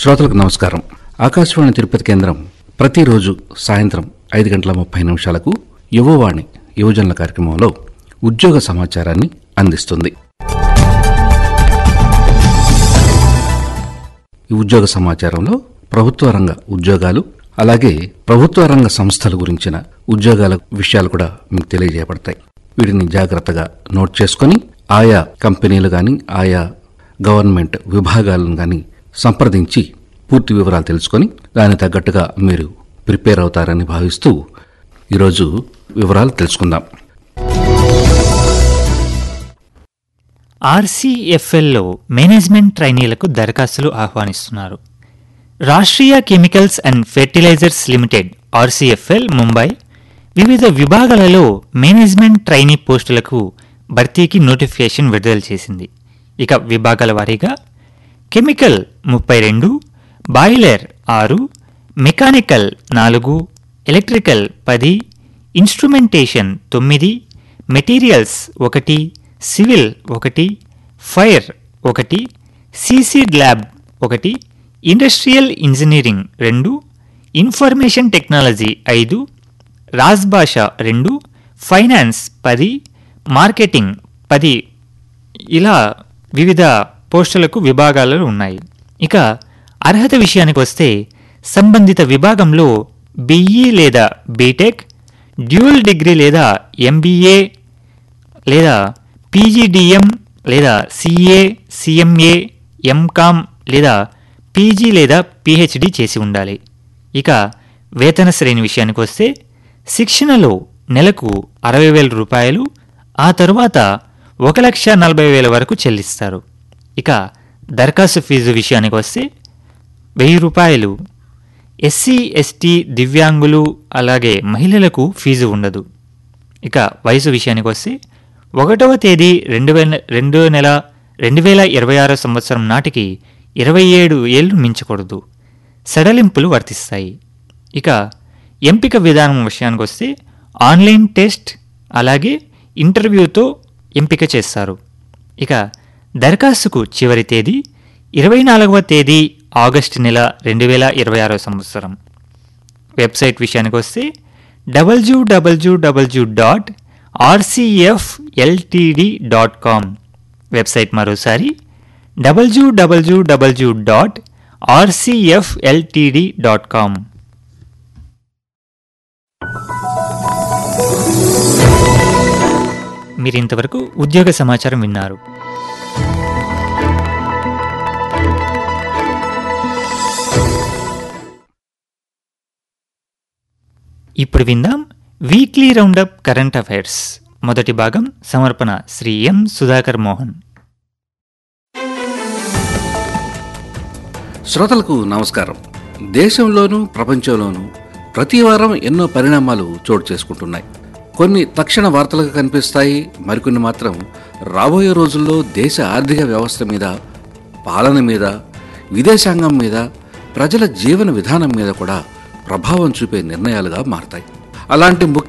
శ్రోతలకు నమస్కారం ఆకాశవాణి తిరుపతి కేంద్రం ప్రతిరోజు సాయంత్రం ఐదు గంటల ముప్పై నిమిషాలకు యువవాణి యువజనుల కార్యక్రమంలో ఉద్యోగ సమాచారాన్ని అందిస్తుంది ఈ ఉద్యోగ సమాచారంలో ప్రభుత్వ రంగ ఉద్యోగాలు అలాగే ప్రభుత్వ రంగ సంస్థల గురించిన ఉద్యోగాల విషయాలు కూడా మీకు తెలియజేయబడతాయి వీటిని జాగ్రత్తగా నోట్ చేసుకొని ఆయా కంపెనీలు కానీ ఆయా గవర్నమెంట్ విభాగాలను కానీ సంప్రదించి పూర్తి వివరాలు తెలుసుకొని దానికి తగ్గట్టుగా మీరు ప్రిపేర్ అవుతారని భావిస్తూ ఈరోజు వివరాలు తెలుసుకుందాం ఆర్సీఎఫ్ఎల్లో మేనేజ్మెంట్ ట్రైనీలకు దరఖాస్తులు ఆహ్వానిస్తున్నారు Rashtriya chemicals and fertilizers limited RCFL Mumbai వివిధ విభాగాలలో మేనేజ్మెంట్ ట్రైనీ పోస్టులకు భర్తీకి నోటిఫికేషన్ విడుదల చేసింది ఇక విభాగాల వారీగా కెమికల్ ముప్పై రెండు బాయిలర్ ఆరు మెకానికల్ నాలుగు ఎలక్ట్రికల్ పది ఇన్స్ట్రుమెంటేషన్ తొమ్మిది మెటీరియల్స్ ఒకటి సివిల్ ఒకటి ఫైర్ ఒకటి సీసీడ్ ల్యాబ్ ఒకటి ఇండస్ట్రియల్ ఇంజనీరింగ్ రెండు ఇన్ఫర్మేషన్ టెక్నాలజీ ఐదు రాజ్భాష రెండు ఫైనాన్స్ పది మార్కెటింగ్ పది ఇలా వివిధ పోస్టులకు విభాగాలు ఉన్నాయి ఇక అర్హత విషయానికి వస్తే సంబంధిత విభాగంలో బిఈ లేదా బీటెక్ డ్యూల్ డిగ్రీ లేదా ఎంబీఏ లేదా పీజీడిఎం లేదా సిఏ సిఎంఏ ఎంకామ్ లేదా పీజీ లేదా పిహెచ్డి చేసి ఉండాలి ఇక వేతన శ్రేణి విషయానికి వస్తే శిక్షణలో నెలకు అరవై వేల రూపాయలు ఆ తరువాత ఒక లక్ష నలభై వేల వరకు చెల్లిస్తారు ఇక దరఖాస్తు ఫీజు విషయానికి వస్తే వెయ్యి రూపాయలు ఎస్సీ ఎస్టీ దివ్యాంగులు అలాగే మహిళలకు ఫీజు ఉండదు ఇక వయసు విషయానికి వస్తే ఒకటవ తేదీ రెండు వేల రెండో నెల రెండు వేల ఇరవై ఆరో సంవత్సరం నాటికి ఇరవై ఏడు ఏళ్ళు మించకూడదు సడలింపులు వర్తిస్తాయి ఇక ఎంపిక విధానం విషయానికి వస్తే ఆన్లైన్ టెస్ట్ అలాగే ఇంటర్వ్యూతో ఎంపిక చేస్తారు ఇక దరఖాస్తుకు చివరి తేదీ ఇరవై నాలుగవ తేదీ ఆగస్టు నెల రెండు వేల ఇరవై ఆరో సంవత్సరం వెబ్సైట్ విషయానికి వస్తే W W W dot RCFLTD dot com website మరోసారి W W W dot RCFLTD dot com మీరు ఇంతవరకు ఉద్యోగ సమాచారం విన్నారు ఇప్పుడు విందాం వీక్లీ రౌండప్ కరెంట్ అఫైర్స్ మొదటి భాగం సమర్పణ శ్రీ ఎం సుధాకర్ మోహన్ శ్రోతలకు నమస్కారం దేశంలోనూ ప్రపంచంలోనూ ప్రతి వారం ఎన్నో పరిణామాలు చోటు చేసుకుంటున్నాయి కొన్ని తక్షణ వార్తలుగా కనిపిస్తాయి మరికొన్ని మాత్రం రాబోయే రోజుల్లో దేశ ఆర్థిక వ్యవస్థ మీద పాలన మీద విదేశాంగం మీద ప్రజల జీవన విధానం మీద కూడా ప్రభావం చూపే నిర్ణయాలుగా మారతాయి అలాంటి ముఖ్య